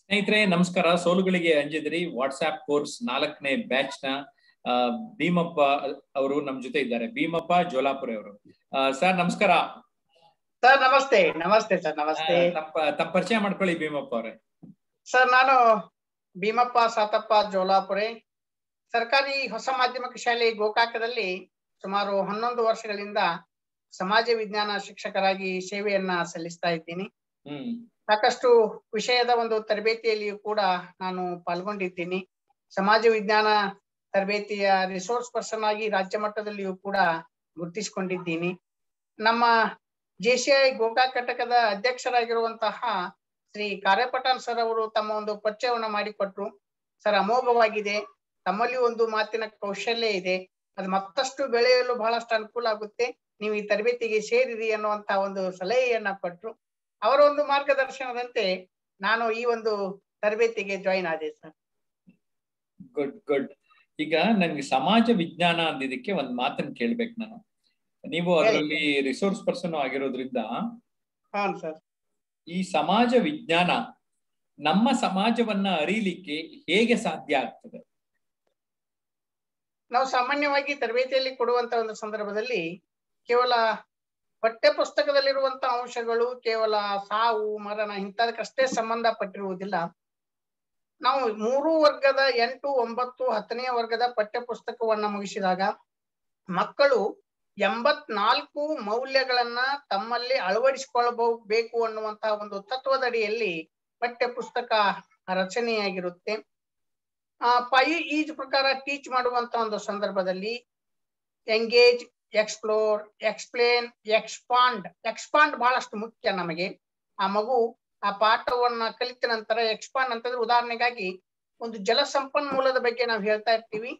ಸ್ನೇಹಿತರೆ ನಮಸ್ಕಾರ ಸೋಲುಗಳಿಗೆ ಅಂಜಿದ್ರಿ ವಾಟ್ಸ್ಆಪ್ ಕೋರ್ಸ್ ನಾಲ್ಕನೇ ಬ್ಯಾಚ್ ನ ಆ, ಭೀಮಪ್ಪ ಅವರು ನಮ್ ಜೊತೆ ಇದ್ದಾರೆ ಭೀಮಪ್ಪ ಜೋಲಾಪುರ ಅವರು ಸರ್ ನಮಸ್ಕಾರ ಸರ್ ನಮಸ್ತೆ ನಮಸ್ತೆ ಸರ್ ನಮಸ್ತೆ ಆ, ತಪ್ಪ ತಮ್ಮ ಪರಿಚಯ ಮಾಡ್ಕೊಳ್ಳಿ ಭೀಮಪ್ಪ ಅವರೇ ಸರ್ ನಾನು ಭೀಮಪ್ಪ ಸಾತಪ್ಪ ಜೋಲಾಪುರೆ ಸರ್ಕಾರಿ ಹೊಸ ಮಾಧ್ಯಮಿಕ ಶಾಲೆ ಗೋಕಾಕದಲ್ಲಿ ಸುಮಾರು ಹನ್ನೊಂದು ವರ್ಷಗಳಿಂದ ಸಮಾಜ ವಿಜ್ಞಾನ ಶಿಕ್ಷಕರಾಗಿ ಸೇವೆಯನ್ನ ಸಲ್ಲಿಸ್ತಾ ಇದ್ದೀನಿ ಹ್ಮ್ ಸಾಕಷ್ಟು ವಿಷಯದ ಒಂದು ತರಬೇತಿಯಲ್ಲಿಯೂ ಕೂಡ ನಾನು ಪಾಲ್ಗೊಂಡಿದ್ದೀನಿ ಸಮಾಜ ವಿಜ್ಞಾನ ತರಬೇತಿಯ ರಿಸೋರ್ಸ್ ಪರ್ಸನ್ ಆಗಿ ರಾಜ್ಯ ಮಟ್ಟದಲ್ಲಿಯೂ ಕೂಡ ಗುರುತಿಸಿಕೊಂಡಿದ್ದೀನಿ ನಮ್ಮ ಜೆಸಿಐ ಗೋಕಾಕ್ ಘಟಕದ ಅಧ್ಯಕ್ಷರಾಗಿರುವಂತಹ ಶ್ರೀ ಕಾರ್ಯಪಠಾಣ್ ಸರ್ ಅವರು ತಮ್ಮ ಒಂದು ಪರಿಚಯವನ್ನ ಮಾಡಿಕೊಟ್ರು ಸರ್ ಅಮೋಘವಾಗಿದೆ ತಮ್ಮಲ್ಲಿ ಒಂದು ಮಾತಿನ ಕೌಶಲ್ಯ ಇದೆ ಅದು ಮತ್ತಷ್ಟು ಬೆಳೆಯಲು ಬಹಳಷ್ಟು ಅನುಕೂಲ ಆಗುತ್ತೆ ನೀವು ಈ ತರಬೇತಿಗೆ ಸೇರಿರಿ ಅನ್ನುವಂತಹ ಒಂದು ಸಲಹೆಯನ್ನ ಕೊಟ್ರು ಅವರ ಒಂದು ಮಾರ್ಗದರ್ಶನದಂತೆ ನಾನು ಈ ಒಂದು ತರಬೇತಿಗೆ ಜಾಯಿನ್ ಆದೆ ಸರ್ ಗುಡ್ ಗುಡ್ ಈಗ ನನ್ಗೆ ಸಮಾಜ ವಿಜ್ಞಾನ ಅಂದಿದ್ದಕ್ಕೆ ಒಂದ್ ಮಾತನ್ನ ಕೇಳ್ಬೇಕು ನಾನು ನೀವು ಅದರಲ್ಲಿ ರಿಸೋರ್ಸ್ ಪರ್ಸನ್ ಆಗಿರೋದ್ರಿಂದ ಹಾಂ ಸರ್ ಈ ಸಮಾಜ ವಿಜ್ಞಾನ ನಮ್ಮ ಸಮಾಜವನ್ನ ಅರಿಲಿಕ್ಕೆ ಹೇಗೆ ಸಾಧ್ಯ ಆಗ್ತದೆ ನಾವು ಸಾಮಾನ್ಯವಾಗಿ ತರಬೇತಿಯಲ್ಲಿ ಕೊಡುವಂತ ಒಂದು ಸಂದರ್ಭದಲ್ಲಿ ಕೇವಲ ಪಠ್ಯ ಪುಸ್ತಕದಲ್ಲಿರುವಂತಹ ಅಂಶಗಳು ಕೇವಲ ಸಾವು ಮರಣ ಇಂಥದಕ್ಕಷ್ಟೇ ಸಂಬಂಧಪಟ್ಟಿರುವುದಿಲ್ಲ ನಾವು ಮೂರು ವರ್ಗದ ಎಂಟು ಒಂಬತ್ತು ಹತ್ತನೇ ವರ್ಗದ ಪಠ್ಯ ಪುಸ್ತಕವನ್ನ ಮುಗಿಸಿದಾಗ ಮಕ್ಕಳು ಎಂಬತ್ನಾಲ್ಕು ಮೌಲ್ಯಗಳನ್ನ ತಮ್ಮಲ್ಲಿ ಅಳವಡಿಸಿಕೊಳ್ಳಬೇಕು ಅನ್ನುವಂತಹ ಒಂದು ತತ್ವದಡಿಯಲ್ಲಿ ಪಠ್ಯ ಪುಸ್ತಕ ರಚನೆಯಾಗಿರುತ್ತೆ ಆ ಪೈ ಈಜ್ ಪ್ರಕಾರ ಟೀಚ್ ಮಾಡುವಂತ ಒಂದು ಸಂದರ್ಭದಲ್ಲಿ engage explore explain expand expand ಬಹಳಷ್ಟು ಮುಖ್ಯ ನಮಗೆ ಆ ಮಗು ಆ ಪಾಠವನ್ನ ಕಲಿತ ನಂತರ ಎಕ್ಸ್ಪಾಂಡ್ ಅಂತಂದ್ರೆ ಉದಾಹರಣೆಗಾಗಿ ಒಂದು ಜಲ ಸಂಪನ್ಮೂಲದ ಬಗ್ಗೆ ನಾವು ಹೇಳ್ತಾ ಇರ್ತೀವಿ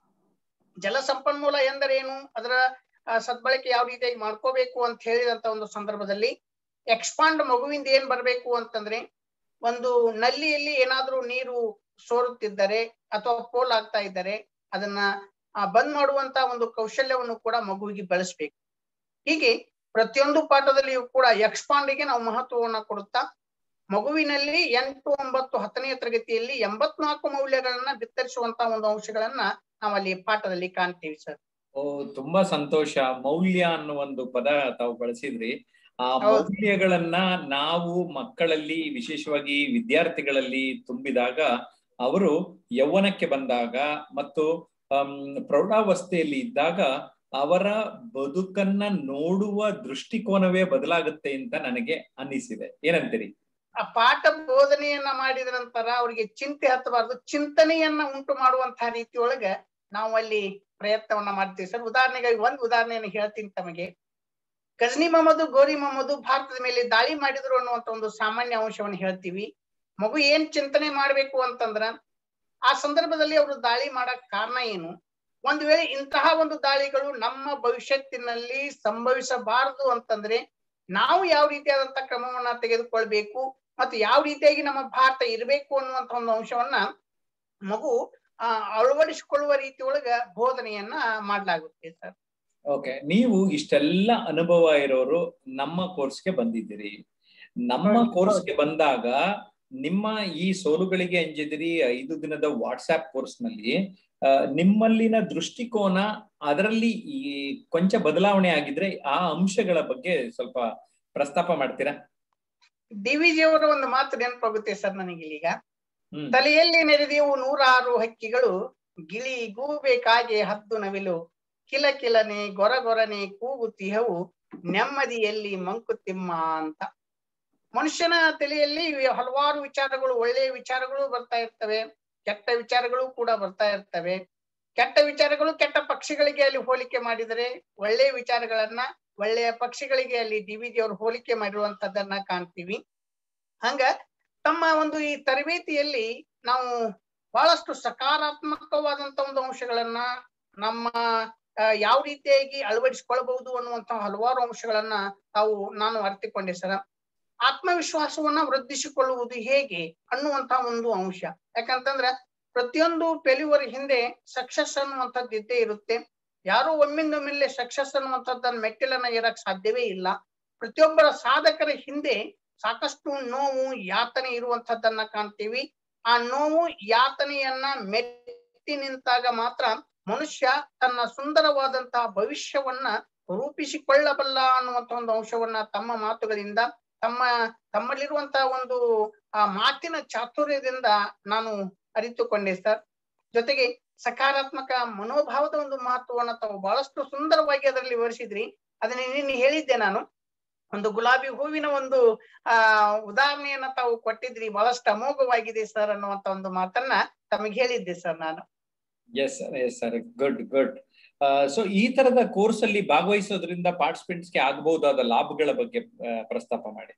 ಜಲ ಸಂಪನ್ಮೂಲ ಎಂದರೇನು ಅದರ ಆ, ಸದ್ಬಳಕೆ ಯಾವ ರೀತಿಯಾಗಿ ಮಾಡ್ಕೋಬೇಕು ಅಂತ ಹೇಳಿದಂತ ಒಂದು ಸಂದರ್ಭದಲ್ಲಿ ಎಕ್ಸ್ಪಾಂಡ್ ಮಗುವಿಂದ ಏನ್ ಬರ್ಬೇಕು ಅಂತಂದ್ರೆ ಒಂದು ನಲ್ಲಿಯಲ್ಲಿ ಏನಾದ್ರೂ ನೀರು ಸೋರುತ್ತಿದ್ದರೆ ಅಥವಾ ಪೋಲ್ ಆಗ್ತಾ ಇದ್ದರೆ ಅದನ್ನ ಆ, ಬಂದ್ ಮಾಡುವಂತ ಒಂದು ಕೌಶಲ್ಯವನ್ನು ಕೂಡ ಮಗುವಿಗೆ ಬೆಳೆಸ್ಬೇಕು ಹೀಗೆ ಪ್ರತಿಯೊಂದು ಪಾಠದಲ್ಲಿಯೂ ಕೂಡ ಎಕ್ಸ್ಪಾಂಡಿಗೆ ನಾವು ಮಹತ್ವವನ್ನ ಕೊಡುತ್ತಾ ಮಗುವಿನಲ್ಲಿ ಎಂಟು ಒಂಬತ್ತು ಹತ್ತನೆಯ ತರಗತಿಯಲ್ಲಿ ಎಂಬತ್ನಾಲ್ಕು ಮೌಲ್ಯಗಳನ್ನ ಬಿತ್ತರಿಸುವಂತ ಒಂದು ಅಂಶಗಳನ್ನ ನಾವಲ್ಲಿ ಪಾಠದಲ್ಲಿ ಕಾಣ್ತೀವಿ ಸರ್ ಓ ತುಂಬಾ ಸಂತೋಷ ಮೌಲ್ಯ ಅನ್ನೋ ಒಂದು ಪದ ತಾವು ಬಳಸಿದ್ರಿ ಆ ಹೌದು. ಮೌಲ್ಯಗಳನ್ನ ನಾವು ಮಕ್ಕಳಲ್ಲಿ ವಿಶೇಷವಾಗಿ ವಿದ್ಯಾರ್ಥಿಗಳಲ್ಲಿ ತುಂಬಿದಾಗ ಅವರು ಯೌವನಕ್ಕೆ ಬಂದಾಗ ಮತ್ತು ಅಮ್, ಪ್ರೌಢಾವಸ್ಥೆಯಲ್ಲಿ ಇದ್ದಾಗ ಅವರ ಬದುಕನ್ನ ನೋಡುವ ದೃಷ್ಟಿಕೋನವೇ ಬದಲಾಗುತ್ತೆ ಅಂತ ನನಗೆ ಅನ್ನಿಸಿದೆ ಏನಂತೀರಿ ಆ ಪಾಠ ಬೋಧನೆಯನ್ನ ಮಾಡಿದ ನಂತರ ಅವರಿಗೆ ಚಿಂತೆ ಹತ್ತಬಾರದು ಚಿಂತನೆಯನ್ನ ಉಂಟು ಮಾಡುವಂತಹ ರೀತಿಯೊಳಗ ನಾವು ಅಲ್ಲಿ ಪ್ರಯತ್ನವನ್ನ ಮಾಡ್ತೀವಿ ಸರ್ ಉದಾಹರಣೆಗಾಗಿ ಒಂದು ಉದಾಹರಣೆಯನ್ನು ಹೇಳ್ತೀನಿ ತಮಗೆ ಗಜನಿ ಮೊಹಮ್ಮದ್ ಗೋರಿ ಮೊಹಮ್ಮದ್ ಭಾರತದ ಮೇಲೆ ದಾಳಿ ಮಾಡಿದ್ರು ಅನ್ನುವಂತ ಒಂದು ಸಾಮಾನ್ಯ ಅಂಶವನ್ನು ಹೇಳ್ತೀವಿ ಮಗು ಏನ್ ಚಿಂತನೆ ಮಾಡ್ಬೇಕು ಅಂತಂದ್ರ ಆ ಸಂದರ್ಭದಲ್ಲಿ ಅವರು ದಾಳಿ ಮಾಡಕ್ ಕಾರಣ ಏನು ಒಂದ್ ವೇಳೆ ಇಂತಹ ಒಂದು ದಾಳಿಗಳು ನಮ್ಮ ಭವಿಷ್ಯತ್ತಿನಲ್ಲಿ ಸಂಭವಿಸಬಾರದು ಅಂತಂದ್ರೆ ನಾವು ಯಾವ ರೀತಿಯಾದಂತ ಕ್ರಮವನ್ನ ತೆಗೆದುಕೊಳ್ಬೇಕು ಮತ್ತು ಯಾವ ರೀತಿಯಾಗಿ ನಮ್ಮ ಭಾರತ ಇರಬೇಕು ಅನ್ನುವಂತ ಒಂದು ಅಂಶವನ್ನ ಮಗು ಆ ಅಳವಡಿಸಿಕೊಳ್ಳುವ ರೀತಿಯೊಳಗ ಬೋಧನೆಯನ್ನ ಮಾಡ್ಲಾಗುತ್ತೆ ಸರ್ ಓಕೆ ನೀವು ಇಷ್ಟೆಲ್ಲ ಅನುಭವ ಇರೋರು ನಮ್ಮ ಕೋರ್ಸ್ಗೆ ಬಂದಿದ್ದೀರಿ ನಮ್ಮ ಹೌದು. ಕೋರ್ಸ್ಗೆ ಬಂದಾಗ ನಿಮ್ಮ ಈ ಸೋಲುಗಳಿಗೆ ಅಂಜಿದಿರಿ ಐದು ದಿನದ ವಾಟ್ಸ್ಆಪ್ ಕೋರ್ಸ್ ನಲ್ಲಿ ಆ, ನಿಮ್ಮಲ್ಲಿನ ದೃಷ್ಟಿಕೋನ ಅದರಲ್ಲಿ ಈ ಕೊಂಚ ಬದಲಾವಣೆ ಆಗಿದ್ರೆ ಆ ಅಂಶಗಳ ಬಗ್ಗೆ ಸ್ವಲ್ಪ ಪ್ರಸ್ತಾಪ ಮಾಡ್ತೀರಾ ಡಿ ವಿ ಜಿ ಅವರ ಒಂದು ಮಾತು ನೆನಪಾಗುತ್ತೆ ಸರ್ ನನಗಿಲ್ಲೀಗ ಹ್ಮ್ ತಲೆಯಲ್ಲಿ ನೆರೆದೆವು ನೂರಾರು ಹಕ್ಕಿಗಳು ಗಿಳಿ ಗೂಬೇಕಾಗೆ ಹದ್ದು ನವಿಲು ಕಿಲ ಕಿಲನೆ ಗೊರ ಗೊರನೆ ಕೂಗುತ್ತಿಹವು ನೆಮ್ಮದಿಯಲ್ಲಿ ಮಂಕುತಿಮ್ಮ ಅಂತ ಮನುಷ್ಯನ ತಲೆಯಲ್ಲಿ ಹಲವಾರು ವಿಚಾರಗಳು ಒಳ್ಳೆಯ ವಿಚಾರಗಳು ಬರ್ತಾ ಇರ್ತವೆ ಕೆಟ್ಟ ವಿಚಾರಗಳು ಕೂಡ ಬರ್ತಾ ಇರ್ತವೆ ಕೆಟ್ಟ ವಿಚಾರಗಳು ಕೆಟ್ಟ ಪಕ್ಷಿಗಳಿಗೆ ಅಲ್ಲಿ ಹೋಲಿಕೆ ಮಾಡಿದರೆ ಒಳ್ಳೆಯ ವಿಚಾರಗಳನ್ನ ಒಳ್ಳೆಯ ಪಕ್ಷಿಗಳಿಗೆ ಅಲ್ಲಿ ಡಿ ವಿ ಜಿ ಅವರು ಹೋಲಿಕೆ ಮಾಡಿರುವಂತದ್ದನ್ನ ಕಾಣ್ತೀವಿ ಹಂಗ ತಮ್ಮ ಒಂದು ಈ ತರಬೇತಿಯಲ್ಲಿ ನಾವು ಬಹಳಷ್ಟು ಸಕಾರಾತ್ಮಕವಾದಂತ ಒಂದು ಅಂಶಗಳನ್ನ ನಮ್ಮ ಆ, ಯಾವ ರೀತಿಯಾಗಿ ಅಳವಡಿಸಿಕೊಳ್ಳಬಹುದು ಅನ್ನುವಂತಹ ಹಲವಾರು ಅಂಶಗಳನ್ನ ತಾವು ನಾನು ಅರ್ಥಿಕೊಂಡೆ ಸರ ಆತ್ಮವಿಶ್ವಾಸವನ್ನ ವೃದ್ಧಿಸಿಕೊಳ್ಳುವುದು ಹೇಗೆ ಅನ್ನುವಂತಹ ಒಂದು ಅಂಶ ಯಾಕಂತಂದ್ರ ಪ್ರತಿಯೊಂದು ಫೇಲ್ಯೂರ್ ಹಿಂದೆ ಸಕ್ಸಸ್ ಅನ್ನುವಂಥದ್ದು ಇದ್ದೇ ಇರುತ್ತೆ ಯಾರು ಒಮ್ಮಿಂದೊಮ್ಮೆಲೆ ಸಕ್ಸಸ್ ಅನ್ನುವಂಥದ್ದನ್ನ ಮೆಟ್ಟಿಲನ್ನ ಏರಕ್ ಸಾಧ್ಯವೇ ಇಲ್ಲ ಪ್ರತಿಯೊಬ್ಬರ ಸಾಧಕರ ಹಿಂದೆ ಸಾಕಷ್ಟು ನೋವು ಯಾತನೆ ಇರುವಂತದ್ದನ್ನ ಕಾಣ್ತೀವಿ ಆ ನೋವು ಯಾತನೆಯನ್ನ ಮೆಟ್ಟಿ ನಿಂತಾಗ ಮಾತ್ರ ಮನುಷ್ಯ ತನ್ನ ಸುಂದರವಾದಂತಹ ಭವಿಷ್ಯವನ್ನ ರೂಪಿಸಿಕೊಳ್ಳಬಲ್ಲ ಅನ್ನುವಂತ ಒಂದು ಅಂಶವನ್ನ ತಮ್ಮ ಮಾತುಗಳಿಂದ ತಮ್ಮ ತಮ್ಮಲ್ಲಿರುವಂತಹ ಒಂದು ಆ ಮಾತಿನ ಚಾತುರ್ಯದಿಂದ ನಾನು ಅರಿತುಕೊಂಡೆ ಸರ್ ಜೊತೆಗೆ ಸಕಾರಾತ್ಮಕ ಮನೋಭಾವದ ಒಂದು ಮಹತ್ವವನ್ನ ತಾವು ಬಹಳಷ್ಟು ಸುಂದರವಾಗಿ ಅದರಲ್ಲಿ ವಿವರಿಸಿದ್ರಿ ಅದನ್ನ ನಿನ್ನೆ ಹೇಳಿದ್ದೆ ನಾನು ಒಂದು ಗುಲಾಬಿ ಹೂವಿನ ಒಂದು ಆ ಉದಾಹರಣೆಯನ್ನ ತಾವು ಕೊಟ್ಟಿದ್ರಿ ಬಹಳಷ್ಟು ಅಮೋಘವಾಗಿದೆ ಸರ್ ಅನ್ನುವಂತ ಒಂದು ಮಾತನ್ನ ತಮಗೆ ಹೇಳಿದ್ದೆ ಸರ್ ನಾನು yes sir yes sir good good so ಈ ತರದ ಕೋರ್ಸ್ ಅಲ್ಲಿ ಭಾಗವಹಿಸೋದ್ರಿಂದ ಪಾರ್ಟಿಸಿಪೆಂಟ್ಸ್ ಗೆ ಆಗಬಹುದಾದ ಲಾಭಗಳ ಬಗ್ಗೆ ಪ್ರಸ್ತಾಪ ಮಾಡಿ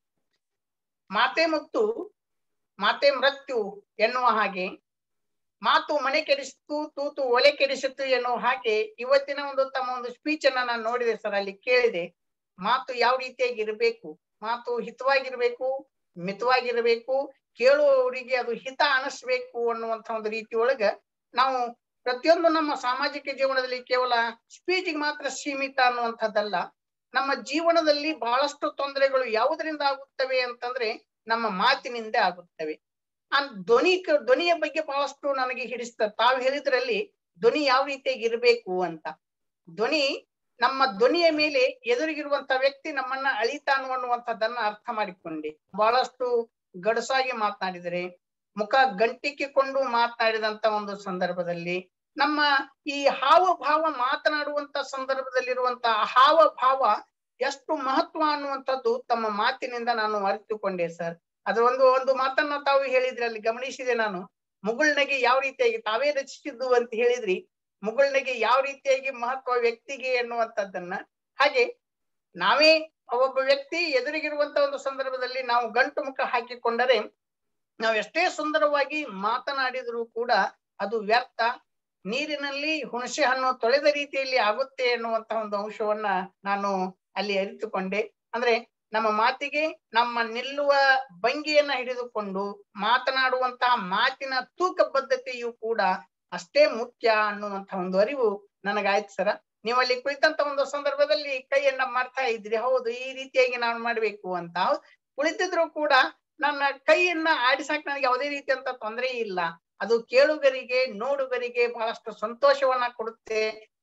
ಮಾತೆ ಮುಕ್ತು ಮಾತೆ ಮೃತ್ಯು ಎನ್ನುವ ಹಾಗೆ ಮಾತು ಮನೆ ಕೆಡಿಸಿತು ತೂತು ಒಲೆ ಕೆಡಿಸಿತು ಎನ್ನುವ ಹಾಗೆ ಇವತ್ತಿನ ಒಂದು ತಮ್ಮ ಒಂದು ಸ್ಪೀಚ್ ಅನ್ನ ನಾನು ನೋಡಿದೆ ಸರ್ ಅಲ್ಲಿ ಕೇಳಿದೆ ಮಾತು ಯಾವ ರೀತಿಯಾಗಿ ಇರಬೇಕು ಮಾತು ಹಿತವಾಗಿರ್ಬೇಕು ಮಿತವಾಗಿರ್ಬೇಕು ಕೇಳುವವರಿಗೆ ಅದು ಹಿತ ಅನಿಸ್ಬೇಕು ಅನ್ನುವಂತ ಒಂದು ರೀತಿ ಒಳಗ ನಾವು ಪ್ರತಿಯೊಂದು ನಮ್ಮ ಸಾಮಾಜಿಕ ಜೀವನದಲ್ಲಿ ಕೇವಲ ಸ್ಪೀಚಿಗೆ ಮಾತ್ರ ಸೀಮಿತ ಅನ್ನುವಂಥದ್ದಲ್ಲ ನಮ್ಮ ಜೀವನದಲ್ಲಿ ಬಹಳಷ್ಟು ತೊಂದರೆಗಳು ಯಾವುದರಿಂದ ಆಗುತ್ತವೆ ಅಂತಂದ್ರೆ ನಮ್ಮ ಮಾತಿನಿಂದ ಆಗುತ್ತವೆ ಆ ಧ್ವನಿ ಧ್ವನಿಯ ಬಗ್ಗೆ ಬಹಳಷ್ಟು ನನಗೆ ಹಿಡಿಸ್ತಾರೆ ತಾವು ಹೇಳಿದ್ರಲ್ಲಿ ಧ್ವನಿ ಯಾವ ರೀತಿಯಾಗಿ ಇರಬೇಕು ಅಂತ ಧ್ವನಿ ನಮ್ಮ ಧ್ವನಿಯ ಮೇಲೆ ಎದುರಿಗಿರುವಂತ ವ್ಯಕ್ತಿ ನಮ್ಮನ್ನ ಅಳಿತಾನು ಅನ್ನುವಂಥದ್ದನ್ನ ಅರ್ಥ ಮಾಡಿಕೊಂಡೆ ಬಹಳಷ್ಟು ಗಡಸಾಗಿ ಮಾತನಾಡಿದರೆ ಮುಖ ಗಂಟಿಕ್ಕಿಕೊಂಡು ಮಾತನಾಡಿದಂತ ಒಂದು ಸಂದರ್ಭದಲ್ಲಿ ನಮ್ಮ ಈ ಹಾವಭಾವ ಮಾತನಾಡುವಂತ ಸಂದರ್ಭದಲ್ಲಿರುವಂತ ಹಾವಭಾವ ಎಷ್ಟು ಮಹತ್ವ ಅನ್ನುವಂಥದ್ದು ತಮ್ಮ ಮಾತಿನಿಂದ ನಾನು ಅರಿತುಕೊಂಡೆ ಸರ್ ಅದ್ರ ಒಂದು ಒಂದು ಮಾತನ್ನ ತಾವು ಹೇಳಿದ್ರಿ ಅಲ್ಲಿ ಗಮನಿಸಿದೆ ನಾನು ಮುಗುಳ್ನಗೆ ಯಾವ ರೀತಿಯಾಗಿ ತಾವೇ ರಚಿಸಿದ್ದು ಅಂತ ಹೇಳಿದ್ರಿ ಮುಗುಳ್ನಗೆ ಯಾವ ರೀತಿಯಾಗಿ ಮಹತ್ವ ವ್ಯಕ್ತಿಗೆ ಎನ್ನುವಂಥದ್ದನ್ನ ಹಾಗೆ ನಾವೇ ಒಬ್ಬ ವ್ಯಕ್ತಿ ಎದುರಿಗಿರುವಂತ ಒಂದು ಸಂದರ್ಭದಲ್ಲಿ ನಾವು ಗಂಟು ಮುಖ ಹಾಕಿಕೊಂಡರೆ ನಾವು ಎಷ್ಟೇ ಸುಂದರವಾಗಿ ಮಾತನಾಡಿದರೂ ಕೂಡ ಅದು ವ್ಯರ್ಥ ನೀರಿನಲ್ಲಿ ಹುಣಸೆ ಹಣ್ಣು ತೊಳೆದ ರೀತಿಯಲ್ಲಿ ಆಗುತ್ತೆ ಎನ್ನುವಂತ ಒಂದು ಅಂಶವನ್ನ ನಾನು ಅಲ್ಲಿ ಅರಿತುಕೊಂಡೆ ಅಂದ್ರೆ ನಮ್ಮ ಮಾತಿಗೆ ನಮ್ಮ ನಿಲ್ಲುವ ಭಂಗಿಯನ್ನ ಹಿಡಿದುಕೊಂಡು ಮಾತನಾಡುವಂತಹ ಮಾತಿನ ತೂಕ ಬದ್ಧತೆಯು ಕೂಡ ಅಷ್ಟೇ ಮುಖ್ಯ ಅನ್ನುವಂತ ಒಂದು ಅರಿವು ನನಗಾಯ್ತು ಸರ ನೀವು ಅಲ್ಲಿ ಕುಳಿತಂತ ಒಂದು ಸಂದರ್ಭದಲ್ಲಿ ಕೈಯನ್ನ ಮಾಡ್ತಾ ಇದ್ರಿ ಹೌದು ಈ ರೀತಿಯಾಗಿ ನಾನು ಮಾಡ್ಬೇಕು ಅಂತ ಕುಳಿತಿದ್ರು ಕೂಡ ನನ್ನ ಕೈಯನ್ನ ಆಡಿಸಕ್ ನನಗೆ ಯಾವುದೇ ರೀತಿಯಂತ ತೊಂದರೆ ಇಲ್ಲ ಅದು ಕೇಳುಗರಿಗೆ ನೋಡುಗರಿಗೆ ಬಹಳಷ್ಟು ಸಂತೋಷವನ್ನ ಕೊಡುತ್ತೆ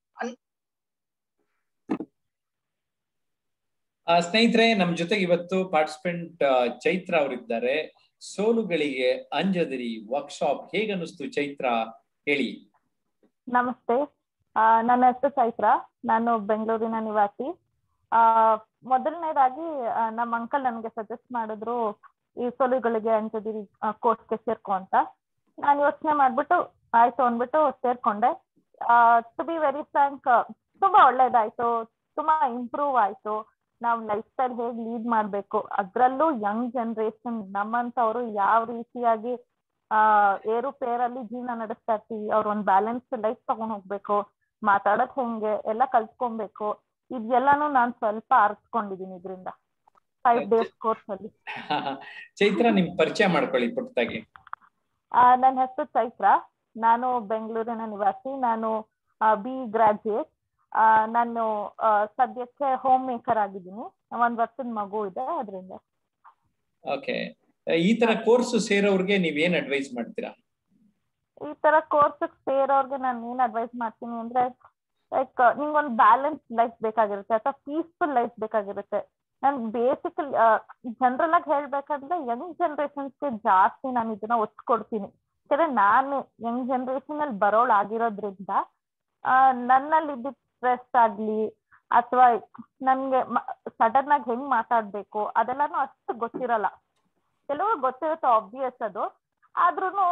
ಸ್ನೇಹಿತರೆ ನಮ್ ಜೊತೆಗೆ ಇವತ್ತು ಪಾರ್ಟಿಸಿಪೆಂಟ್ ಚೈತ್ರ ಅವರಿದ್ದಾರೆ ಸೋಲುಗಳಿಗೆ ಅಂಜದಿರಿ ವರ್ಕ್ಶಾಪ್ ಹೇಗನ್ನಿಸ್ತು ಚೈತ್ರ ಹೇಳಿ ನಮಸ್ತೆ ನನ್ನ ಹೆಸರು ಚೈತ್ರ ನಾನು ಬೆಂಗಳೂರಿನ ನಿವಾಸಿ ಆ ಮೊದಲನೇದಾಗಿ ನಮ್ಮ ಅಂಕಲ್ ನನಗೆ ಸಜೆಸ್ಟ್ ಮಾಡಿದ್ರು ಈ ಸೋಲುಗಳಿಗೆ ಅಂಜದಿರಿ ಕೋರ್ಸ್ಗೆ ಸೇರ್ಕೊ ಅಂತ ನಾನು ಯೋಚನೆ ಮಾಡ್ಬಿಟ್ಟು ಆಯ್ತು ಅಂದ್ಬಿಟ್ಟು ಸೇರ್ಕೊಂಡೆ ಟು ಬಿ ವೆರಿ ಫ್ರಾಂಕ್ ತುಂಬಾ ಒಳ್ಳೇದಾಯ್ತು ತುಂಬಾ ಇಂಪ್ರೂವ್ ಆಯ್ತು ನಾವು ಲೈಫ್ ಸ್ಟೈಲ್ ಹೇಗೆ ಲೀಡ್ ಮಾಡ್ಬೇಕು ಅದ್ರಲ್ಲೂ ಯಂಗ್ ಜನರೇಷನ್ ನಮ್ಮಂತವ್ರು ಯಾವ ರೀತಿಯಾಗಿ ಆ ಏರುಪೇರಲ್ಲಿ ಜೀವನ ನಡೆಸ್ತಾ ಇರ್ತೀವಿ ಅವ್ರ ಒಂದ್ ಬ್ಯಾಲೆನ್ಸ್ ಲೈಫ್ ತಗೊಂಡ್ ಹೋಗ್ಬೇಕು ಮಾತಾಡೋದ್ ಹೆಂಗೆ ಎಲ್ಲ ಕಲ್ತ್ಕೊಬೇಕು ಇದೆಲ್ಲಾನು ನಾನ್ ಸ್ವಲ್ಪ ಅರ್ತ್ಕೊಂಡಿದೀನಿ ಇದರಿಂದ ಫೈವ್ ಡೇಸ್ ಕೋರ್ಸ್ ಅಲ್ಲಿ ಚೈತ್ರ ನಿಮ್ ಪರಿಚಯ ಮಾಡ್ಕೊಳ್ಳಿ ಪುಟ್ಟದಾಗಿ ನನ್ನ ಹೆಸರು ಚೈತ್ರ ನಾನು ಬೆಂಗಳೂರಿನ ನಿವಾಸಿ ನಾನು ಬಿ ಗ್ರಾಜುಯೇಟ್ ನಾನು ಸದ್ಯಕ್ಕೆ ಹೋಮ್ ಮೇಕರ್ ಆಗಿದ್ದೀನಿ ಒಂದ್ ವರ್ಷದ ಮಗು ಇದೆ ಅದರಿಂದ ಓಕೆ ಈ ತರ ಕೋರ್ಸ್ ಸೇರೋರ್ಗೆ ನೀವ್ ಏನ್ ಅಡ್ವೈಸ್ ಮಾಡ್ತೀರಾ ಈ ತರ ಕೋರ್ಸ್ ಸೇರೋರ್ಗೆ ನಾನು ಏನ್ ಅಡ್ವೈಸ್ ಮಾಡ್ತೀನಿ ಅಂದ್ರೆ ಲೈಕ್ ನಿಂಗೊಂದು ಬ್ಯಾಲೆನ್ಸ್ ಲೈಫ್ ಬೇಕಾಗಿರುತ್ತೆ ಅಥವಾ ಪೀಸ್ಫುಲ್ ಲೈಫ್ ಬೇಕಾಗಿರುತ್ತೆ ನನ್ ಬೇಸಿಕ್ ಜನರಲ್ ಆಗಿ ಹೇಳ್ಬೇಕಂದ್ರೆ ಯಂಗ್ ಜನರೇಷನ್ಸ್ಗೆ ಜಾಸ್ತಿ ನಾನು ಇದನ್ನ ಒತ್ತು ಕೊಡ್ತೀನಿ ಯಾಕಂದ್ರೆ ನಾನು ಯಂಗ್ ಜನರೇಷನ್ ಅಲ್ಲಿ ಬರೋಳ್ ಆಗಿರೋದ್ರಿಂದ ನನ್ನಲ್ಲಿ ಇದ್ದಿದ್ ಸ್ಟ್ರೆಸ್ ಆಗ್ಲಿ ಅಥವಾ ನನ್ಗೆ ಸಡನ್ ಆಗಿ ಹೆಂಗ್ ಮಾತಾಡ್ಬೇಕು ಅದೆಲ್ಲಾನು ಅಷ್ಟು ಗೊತ್ತಿರಲ್ಲ ಕೆಲವು ಗೊತ್ತಿರುತ್ತೆ ಆಬ್ವಿಯಸ್ ಅದು ಆದ್ರೂನು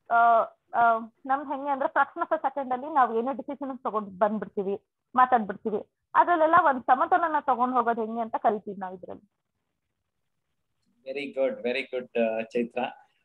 ನಮ್ದು ಹೆಂಗೆ ಅಂದ್ರೆ ಫ್ರಾಕ್ಷನ್ ಆಫ್ ಸೆಕೆಂಡ್ ಅಲ್ಲಿ ನಾವು ಏನೇ ಡಿಸಿಷನ್ ತಗೊಂಡ್ ಬಂದ್ಬಿಡ್ತೀವಿ ಮಾತಾಡ್ಬಿಡ್ತೀವಿ ಅದ್ರಲ್ಲೆಲ್ಲ ಒಂದ್ ಸಮತೋಲನ ತಗೊಂಡ್ ಹೋಗೋದು ಹೆಂಗೆ ಅಂತ ಕಲಿತೀವಿ ನಾವು ಇದ್ರಲ್ಲಿ very good very good Chaitra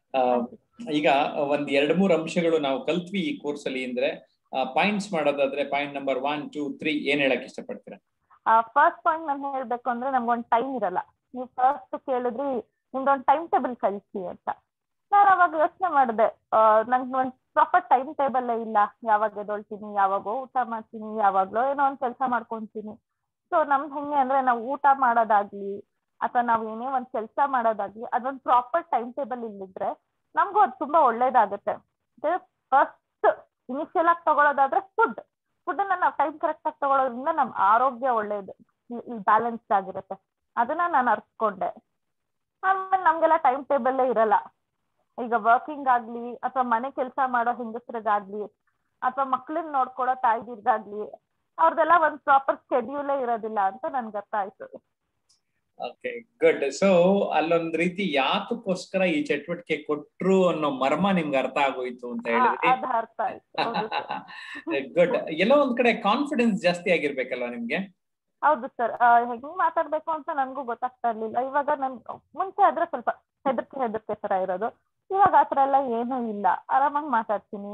ಈಗ ಒಂದ್ ಎರಡ್ ಮೂರ್ ಅಂಶಗಳು ನಾವು ಕಲ್ತ್ವಿ ಈ ಕೋರ್ಸ್ ಅಲ್ಲಿ ಅಂದ್ರೆ ಪಾಯಿಂಟ್ಸ್ ಮಾಡೋದಾದ್ರೆ point number one two three ಏನ್ ಹೇಳಕ್ ಇಷ್ಟಪಡ್ತೀರಾ ಫಸ್ಟ್ ಪಾಯಿಂಟ್ ನಾನು ಹೇಳ್ಬೇಕು ಅಂದ್ರೆ ನಮ್ಗೊಂದ್ ಟೈಮ್ ಇರಲ್ಲ ನೀವು ಫಸ್ಟ್ ಕೇಳಿದ್ರಿ ನಿಮ್ದೊಂದ್ ಟೈಮ್ ಟೇಬಲ್ ಕಳಿಸಿ ಅಂತ ನಾನು ಅವಾಗ ಯೋಚನೆ ಮಾಡಿದೆ ನಂಗೆ ಒಂದ್ ಪ್ರಾಪರ್ ಟೈಮ್ ಟೇಬಲ್ ಇಲ್ಲ ಯಾವಾಗ ಎದೊಳ್ತೀನಿ ಯಾವಾಗೋ ಊಟ ಮಾಡ್ತೀನಿ ಯಾವಾಗ್ಲೋ ಏನೋ ಒಂದ್ ಕೆಲಸ ಮಾಡ್ಕೊಂತೀನಿ ಸೊ ನಮ್ದು ಹೆಂಗೆ ಅಂದ್ರೆ ನಾವು ಊಟ ಮಾಡೋದಾಗ್ಲಿ ಅಥವಾ ನಾವ್ ಏನೇ ಒಂದ್ ಕೆಲಸ ಮಾಡೋದಾಗ್ಲಿ ಅದೊಂದ್ ಪ್ರಾಪರ್ ಟೈಮ್ ಟೇಬಲ್ ಇಲ್ಲಿದ್ರೆ ನಮಗೂ ಅದು ತುಂಬಾ ಒಳ್ಳೇದಾಗುತ್ತೆ ಫಸ್ಟ್ ಇನಿಷಿಯಲ್ ಆಗಿ ತಗೊಳ್ಳೋದಾದ್ರೆ ಫುಡ್ ಫುಡ್ ನಾವು ಟೈಮ್ ಕರೆಕ್ಟ್ ಆಗಿ ತಗೊಳ್ಳೋದ್ರಿಂದ ನಮ್ಮ ಆರೋಗ್ಯ ಒಳ್ಳೇದು ಬ್ಯಾಲೆನ್ಸ್ಡ್ ಆಗಿರುತ್ತೆ ಅದನ್ನ ನಾನು ಅರ್ಸ್ಕೊಂಡೆ ಆಮೇಲೆ ನಮ್ಗೆಲ್ಲ ಟೈಮ್ ಟೇಬಲ್ಲೇ ಇರಲ್ಲ ಈಗ ವರ್ಕಿಂಗ್ ಆಗ್ಲಿ ಅಥವಾ ಮನೆ ಕೆಲಸ ಮಾಡೋ ಹೆಂಗಸ್ರಿಗಾಗ್ಲಿ ಅಥವಾ ಮಕ್ಳನ್ನ ನೋಡ್ಕೊಳೋ ತಾಯ್ದಿರ್ಗಾಗ್ಲಿ ಅವ್ರದೆಲ್ಲ ಒಂದ್ ಪ್ರಾಪರ್ ಶೆಡ್ಯೂಲೇ ಇರೋದಿಲ್ಲ ಅಂತ ನನ್ಗೆ ಅರ್ಥ ಆಯ್ತು ಓಕೆ ಗುಡ್ ಸೊ ಅಲ್ಲೊಂದ್ ರೀತಿ ಯಾತಕ್ಕೋಸ್ಕರ ಈ ಚಟುವಟಿಕೆ ಕೊಟ್ರು ಅನ್ನೋ ಮರ್ಮ ನಿಮ್ಗೆ ಅರ್ಥ ಆಗೋಯ್ತು ಅಂತ ಆ, ಹೇಳಿದ್ರಿ ಅದ್ ಅರ್ಥ ಆಯ್ತು ಹೌದು sir. ಗುಡ್ ಎಲ್ಲೋ ಒಂದ್ ಕಡೆ ಕಾನ್ಫಿಡೆನ್ಸ್ ಜಾಸ್ತಿ ಆಗಿರ್ಬೇಕಲ್ವಾ ನಿಮ್ಗೆ ಹೌದು ಸರ್ ಹೆಂಗ್ ಮಾತಾಡ್ಬೇಕು ಅಂತ ನನ್ಗೂ ಗೊತ್ತಾಗ್ತಾ ಇರ್ಲಿಲ್ಲ ಇವಾಗ ನನ್ ಮುಂಚೆ ಆದ್ರೆ ಸ್ವಲ್ಪ ಹೆದರ್ಕೆ ಹೆದರ್ಕೆ ತರ ಇರೋದು ಇವಾಗ ಆತರ ಎಲ್ಲ ಏನೂ ಇಲ್ಲ ಆರಾಮಾಗಿ ಮಾತಾಡ್ತೀನಿ